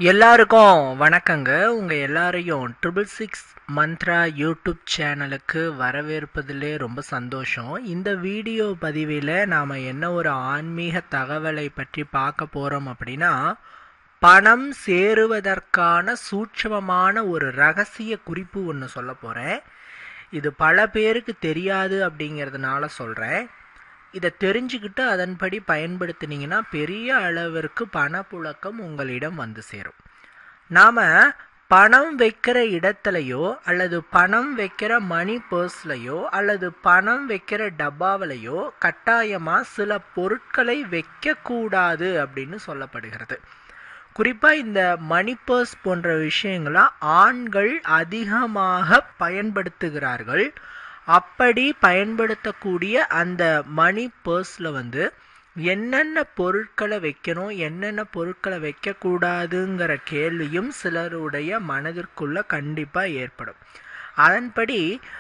எல்லாருக்கும் வணக்கங்க உங்கள் எல்லாரையும் ட்ரிபிள் சிக்ஸ் மந்த்ரா யூடியூப் சேனலுக்கு வரவேற்பதிலே ரொம்ப சந்தோஷம் இந்த வீடியோ பதிவில் நாம் என்ன ஒரு ஆன்மீக தகவலை பற்றி பார்க்க போகிறோம் அப்படின்னா பணம் சேருவதற்கான சூட்சமமான ஒரு ரகசிய குறிப்பு ஒன்று சொல்ல போகிறேன் இது பல பேருக்கு தெரியாது அப்படிங்கிறதுனால சொல்கிறேன் இதை தெரிஞ்சுக்கிட்டு அதன்படி பயன்படுத்தினீங்கன்னா பெரிய அளவிற்கு பணப்புழக்கம் உங்களிடம் வந்து சேரும் நாம் பணம் வைக்கிற இடத்துலையோ அல்லது பணம் வைக்கிற மணி பர்ஸ்லையோ அல்லது பணம் வைக்கிற டப்பாவிலையோ கட்டாயமாக சில பொருட்களை வைக்கக்கூடாது அப்படின்னு சொல்லப்படுகிறது குறிப்பாக இந்த மணி பர்ஸ் போன்ற விஷயங்களை ஆண்கள் அதிகமாக பயன்படுத்துகிறார்கள் அப்படி பயன்படுத்தக்கூடிய அந்த மணி பர்ஸில் வந்து என்னென்ன பொருட்களை வைக்கணும் என்னென்ன பொருட்களை வைக்கக்கூடாதுங்கிற கேள்வியும் சிலருடைய மனதிற்குள்ள கண்டிப்பாக ஏற்படும் அதன்படி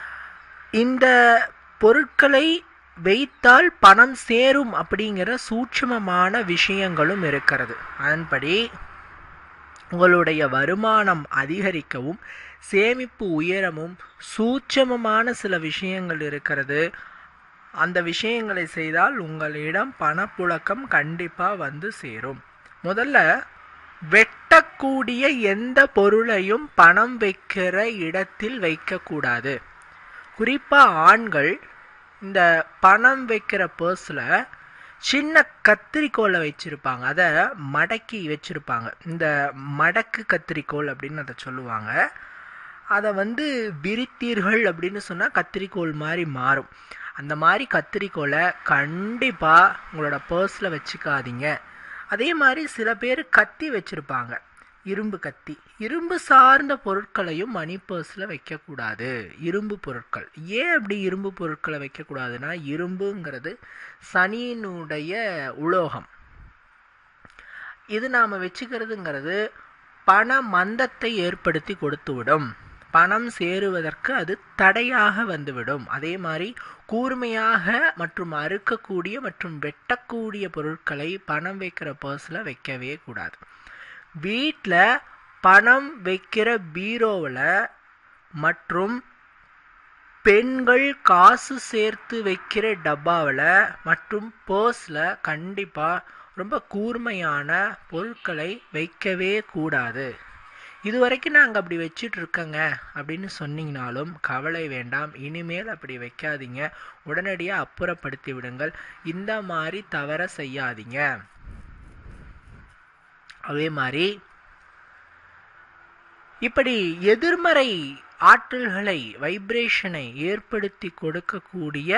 இந்த பொருட்களை வைத்தால் பணம் சேரும் அப்படிங்கிற சூட்சமமான விஷயங்களும் இருக்கிறது அதன்படி உங்களுடைய வருமானம் அதிகரிக்கவும் சேமிப்பு உயரமும் சூட்சமமான சில விஷயங்கள் இருக்கிறது அந்த விஷயங்களை செய்தால் உங்களிடம் பணப்புழக்கம் கண்டிப்பாக வந்து சேரும் முதல்ல வெட்டக்கூடிய எந்த பொருளையும் பணம் வைக்கிற இடத்தில் வைக்கக்கூடாது குறிப்பாக ஆண்கள் இந்த பணம் வைக்கிற பர்ஸில் சின்ன கத்திரிக்கோலை வச்சுருப்பாங்க அதை மடக்கி வச்சுருப்பாங்க இந்த மடக்கு கத்திரிக்கோல் அப்படின்னு அதை சொல்லுவாங்க அதை வந்து விரித்தீர்கள் அப்படின்னு சொன்னால் கத்திரிக்கோல் மாதிரி மாறும் அந்த மாதிரி கத்திரிக்கோலை கண்டிப்பாக உங்களோட பர்ஸில் வச்சுக்காதீங்க அதே மாதிரி சில பேர் கத்தி வச்சுருப்பாங்க இரும்பு கத்தி இரும்பு சார்ந்த பொருட்களையும் மணி பர்ஸில் வைக்கக்கூடாது இரும்பு பொருட்கள் ஏன் அப்படி இரும்பு பொருட்களை வைக்கக்கூடாதுன்னா இரும்புங்கிறது சனியினுடைய உலோகம் இது நாம் வச்சுக்கிறதுங்கிறது பண மந்தத்தை ஏற்படுத்தி கொடுத்துவிடும் பணம் சேருவதற்கு அது தடையாக வந்துவிடும் அதே மாதிரி கூர்மையாக மற்றும் அறுக்கக்கூடிய மற்றும் வெட்டக்கூடிய பொருட்களை பணம் வைக்கிற பர்ஸில் வைக்கவே கூடாது வீட்டில் பணம் வைக்கிற பீரோவில் மற்றும் பெண்கள் காசு சேர்த்து வைக்கிற டப்பாவில் மற்றும் பர்ஸில் கண்டிப்பாக ரொம்ப கூர்மையான பொருட்களை வைக்கவே கூடாது இது வரைக்கும் நாங்கள் அப்படி வச்சுட்டு இருக்கோங்க அப்படின்னு சொன்னீங்கனாலும் கவலை வேண்டாம் இனிமேல் அப்படி வைக்காதீங்க உடனடியாக அப்புறப்படுத்தி விடுங்கள் இந்த மாதிரி தவற செய்யாதீங்க அதே மாதிரி இப்படி எதிர்மறை ஆற்றல்களை வைப்ரேஷனை ஏற்படுத்தி கொடுக்கக்கூடிய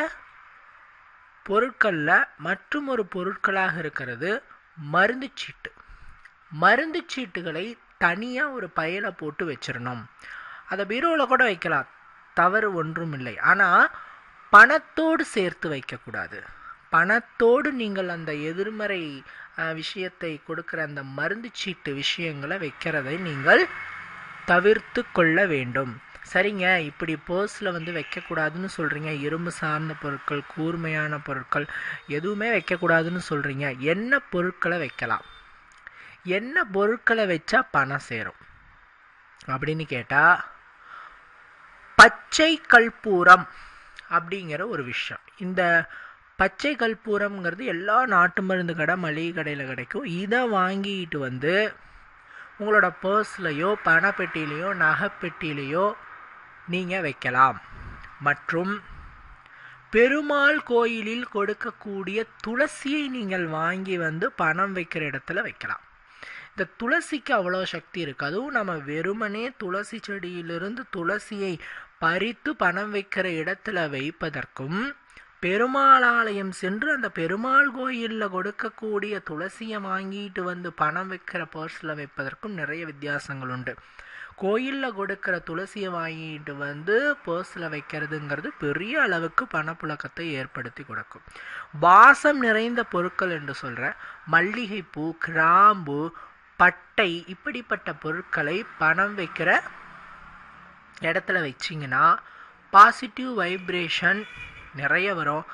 பொருட்களில் மற்றும் ஒரு பொருட்களாக இருக்கிறது மருந்து சீட்டு மருந்து சீட்டுகளை தனியாக ஒரு பயலை போட்டு வச்சிடணும் அதை பீரோவில் கூட வைக்கலாம் தவறு ஒன்றும் இல்லை ஆனால் பணத்தோடு சேர்த்து வைக்கக்கூடாது பணத்தோடு நீங்கள் அந்த எதிர்மறை விஷயத்தை கொடுக்குற அந்த மருந்து சீட்டு விஷயங்களை வைக்கிறதை நீங்கள் தவிர்த்து கொள்ள வேண்டும் சரிங்க இப்படி பர்ஸில் வந்து வைக்கக்கூடாதுன்னு சொல்கிறீங்க இரும்பு சார்ந்த பொருட்கள் கூர்மையான பொருட்கள் எதுவுமே வைக்கக்கூடாதுன்னு சொல்கிறீங்க என்ன பொருட்களை வைக்கலாம் என்ன பொருட்களை வச்சா பணம் சேரும் அப்படின்னு கேட்டால் பச்சை கற்பூரம் அப்படிங்கிற ஒரு விஷயம் இந்த பச்சை கற்பூரம்ங்கிறது எல்லா நாட்டு மருந்து கடை மளிகை கடையில் கிடைக்கும் இதை வாங்கிட்டு வந்து உங்களோட பர்ஸ்லையோ பணப்பெட்டியிலையோ நகைப்பெட்டியிலையோ நீங்கள் வைக்கலாம் மற்றும் பெருமாள் கோயிலில் கொடுக்கக்கூடிய துளசியை நீங்கள் வாங்கி வந்து பணம் வைக்கிற இடத்துல வைக்கலாம் இந்த துளசிக்கு அவ்வளோ சக்தி இருக்குது அதுவும் நம்ம வெறுமனே துளசி செடியிலிருந்து துளசியை பறித்து பணம் வைக்கிற இடத்துல வைப்பதற்கும் பெருமாள் ஆலயம் சென்று அந்த பெருமாள் கோயிலில் கொடுக்கக்கூடிய துளசியை வாங்கிட்டு வந்து பணம் வைக்கிற பர்ஸில் வைப்பதற்கும் நிறைய வித்தியாசங்கள் உண்டு கோயிலில் கொடுக்குற துளசியை வாங்கிட்டு வந்து பர்ஸில் வைக்கிறதுங்கிறது பெரிய அளவுக்கு பணப்புழக்கத்தை ஏற்படுத்தி கொடுக்கும் வாசம் நிறைந்த பொருட்கள் என்று சொல்கிற மல்லிகைப்பூ கிராம்பு பட்டை இப்படிப்பட்ட பொருட்களை பணம் வைக்கிற இடத்துல வச்சிங்கன்னா பாசிட்டிவ் வைப்ரேஷன் நிறைய வரும்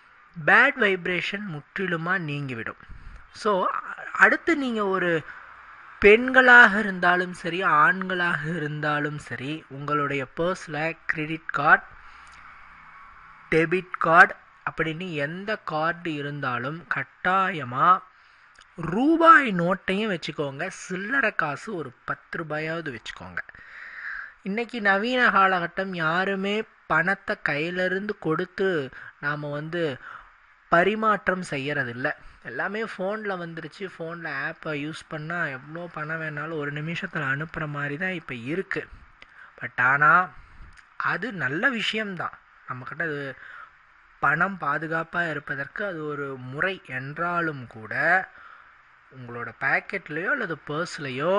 பேட் வைப்ரேஷன் முற்றிலுமாக நீங்கிவிடும் ஸோ அடுத்து நீங்கள் ஒரு பெண்களாக இருந்தாலும் சரி ஆண்களாக இருந்தாலும் சரி உங்களுடைய பர்ஸில் கிரெடிட் கார்டு டெபிட் கார்டு அப்படின்னு எந்த கார்டு இருந்தாலும் கட்டாயமாக ரூபாய் நோட்டையும் வச்சுக்கோங்க சில்லறை காசு ஒரு பத்து ரூபாயாவது வச்சுக்கோங்க இன்றைக்கி நவீன காலகட்டம் யாருமே பணத்தை கையிலிருந்து கொடுத்து நாம் வந்து பரிமாற்றம் செய்யறதில்ல எல்லாமே ஃபோனில் வந்துருச்சு ஃபோனில் ஆப்பை யூஸ் பண்ணால் எவ்வளோ பணம் வேணாலும் ஒரு நிமிஷத்தில் அனுப்புகிற மாதிரி தான் இப்போ இருக்குது பட் ஆனால் அது நல்ல விஷயம்தான் நம்மக்கிட்ட அது பணம் பாதுகாப்பாக இருப்பதற்கு அது ஒரு முறை என்றாலும் கூட உங்களோட பேக்கெட்லேயோ அல்லது பர்ஸ்லேயோ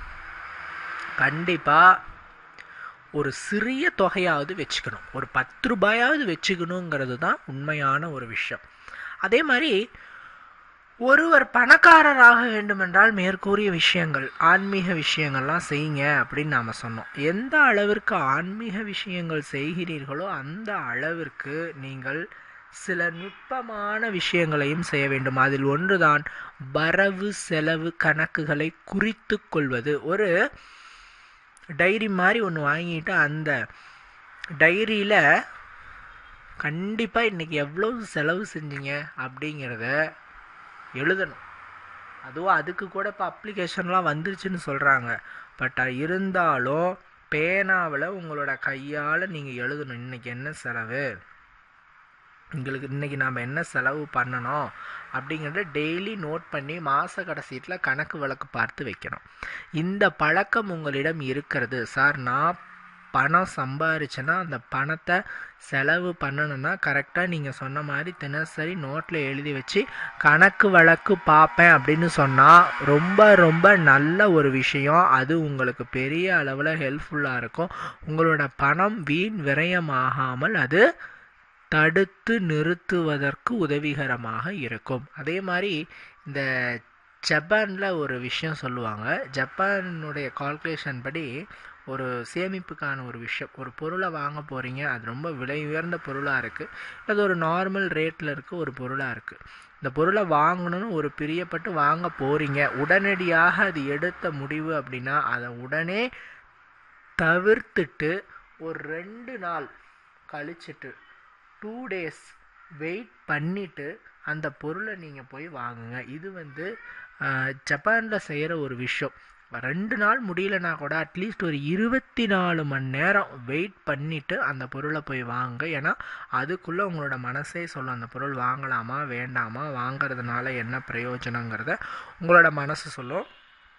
கண்டிப்பாக ஒரு சிறிய தொகையாவது வச்சுக்கணும் ஒரு பத்து ரூபாயாவது வச்சுக்கணுங்கிறது தான் உண்மையான ஒரு விஷயம் அதே மாதிரி ஒருவர் பணக்காரராக வேண்டுமென்றால் மேற்கூறிய விஷயங்கள் ஆன்மீக விஷயங்கள்லாம் செய்யுங்க அப்படின்னு நாம் சொன்னோம் எந்த அளவிற்கு ஆன்மீக விஷயங்கள் செய்கிறீர்களோ அந்த அளவிற்கு நீங்கள் சில நுட்பமான விஷயங்களையும் செய்ய வேண்டும் அதில் ஒன்றுதான் வரவு செலவு கணக்குகளை குறித்து கொள்வது ஒரு டைரி மாதிரி ஒன்று வாங்கிட்டு அந்த டைரியில் கண்டிப்பாக இன்றைக்கி எவ்வளோ செலவு செஞ்சீங்க அப்படிங்கிறத எழுதணும் அதுவும் அதுக்கு கூட இப்போ அப்ளிகேஷன்லாம் வந்துருச்சுன்னு சொல்கிறாங்க பட் இருந்தாலும் பேனாவில் உங்களோட கையால் நீங்கள் எழுதணும் இன்றைக்கி என்ன செலவு எங்களுக்கு இன்றைக்கி நாம் என்ன செலவு பண்ணணும் அப்படிங்கிறத டெய்லி நோட் பண்ணி மாத கடைசீட்டில் கணக்கு வழக்கு பார்த்து வைக்கணும் இந்த பழக்கம் உங்களிடம் இருக்கிறது சார் நான் பணம் சம்பாரிச்சேன்னா அந்த பணத்தை செலவு பண்ணணும்னா கரெக்டாக நீங்கள் சொன்ன மாதிரி தினசரி நோட்டில் எழுதி வச்சு கணக்கு வழக்கு பார்ப்பேன் அப்படின்னு சொன்னால் ரொம்ப ரொம்ப நல்ல ஒரு விஷயம் அது உங்களுக்கு பெரிய அளவில் ஹெல்ப்ஃபுல்லாக இருக்கும் உங்களோட பணம் வீண் விரயமாகாமல் அது தடுத்து நிறுத்துவதற்கு உதவிகரமாக இருக்கும் அதே மாதிரி இந்த ஜப்பானில் ஒரு விஷயம் சொல்லுவாங்க ஜப்பானுடைய கால்குலேஷன் படி ஒரு சேமிப்புக்கான ஒரு விஷயம் ஒரு பொருளை வாங்க போகிறீங்க அது ரொம்ப விலை உயர்ந்த பொருளாக இருக்குது அது ஒரு நார்மல் ரேட்டில் இருக்க ஒரு பொருளாக இருக்குது இந்த பொருளை வாங்கணும்னு ஒரு பிரியப்பட்டு வாங்க போகிறீங்க உடனடியாக அது எடுத்த முடிவு அப்படின்னா அதை உடனே தவிர்த்துட்டு ஒரு ரெண்டு நாள் கழிச்சிட்டு டூ டேஸ் வெயிட் பண்ணிவிட்டு அந்த பொருளை நீங்கள் போய் வாங்குங்க இது வந்து ஜப்பானில் செய்கிற ஒரு விஷயம் ரெண்டு நாள் முடியலனா கூட அட்லீஸ்ட் ஒரு இருபத்தி நாலு மணி நேரம் வெயிட் பண்ணிவிட்டு அந்த பொருளை போய் வாங்க ஏன்னா அதுக்குள்ளே உங்களோட மனசே சொல்லும் அந்த பொருள் வாங்கலாமா வேண்டாமா வாங்கிறதுனால என்ன பிரயோஜனங்கிறத உங்களோட மனசு சொல்லும்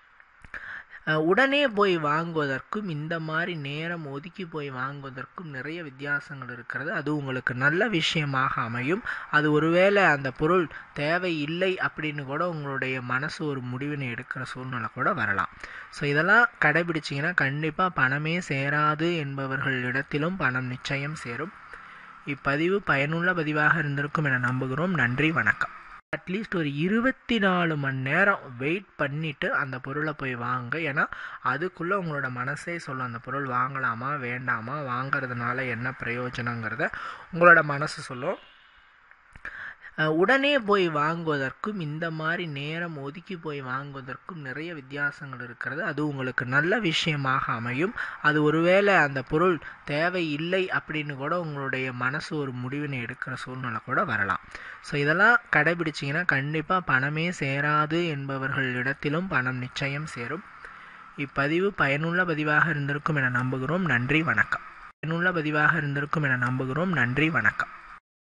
உடனே போய் வாங்குவதற்கும் இந்த மாதிரி நேரம் ஒதுக்கி போய் வாங்குவதற்கும் நிறைய வித்தியாசங்கள் இருக்கிறது அது உங்களுக்கு நல்ல விஷயமாக அமையும் அது ஒருவேளை அந்த பொருள் தேவை இல்லை அப்படின்னு கூட உங்களுடைய மனசு ஒரு முடிவினை எடுக்கிற சூழ்நிலை கூட வரலாம் ஸோ இதெல்லாம் கடைபிடிச்சிங்கன்னா கண்டிப்பாக பணமே சேராது என்பவர்களிடத்திலும் பணம் நிச்சயம் சேரும் இப்பதிவு பயனுள்ள பதிவாக இருந்திருக்கும் என நம்புகிறோம் நன்றி வணக்கம் அட்லீஸ்ட் ஒரு இருபத்தி நாலு மணி நேரம் வெயிட் பண்ணிவிட்டு அந்த பொருளை போய் வாங்க ஏன்னா அதுக்குள்ளே உங்களோட மனசே சொல்லும் அந்த பொருள் வாங்கலாமா வேண்டாமா வாங்கிறதுனால என்ன பிரயோஜனங்கிறத உங்களோட மனசு சொல்லும் உடனே போய் வாங்குவதற்கும் இந்த மாதிரி நேரம் ஒதுக்கி போய் வாங்குவதற்கும் நிறைய வித்தியாசங்கள் இருக்கிறது அது உங்களுக்கு நல்ல விஷயமாக அமையும் அது ஒருவேளை அந்த பொருள் தேவை இல்லை அப்படின்னு கூட உங்களுடைய மனசு ஒரு முடிவினை எடுக்கிற சூழ்நிலை கூட வரலாம் ஸோ இதெல்லாம் கடைபிடிச்சிங்கன்னா கண்டிப்பாக பணமே சேராது என்பவர்களிடத்திலும் பணம் நிச்சயம் சேரும் இப்பதிவு பயனுள்ள பதிவாக இருந்திருக்கும் என நம்புகிறோம் நன்றி வணக்கம் பயனுள்ள பதிவாக இருந்திருக்கும் என நம்புகிறோம் நன்றி வணக்கம்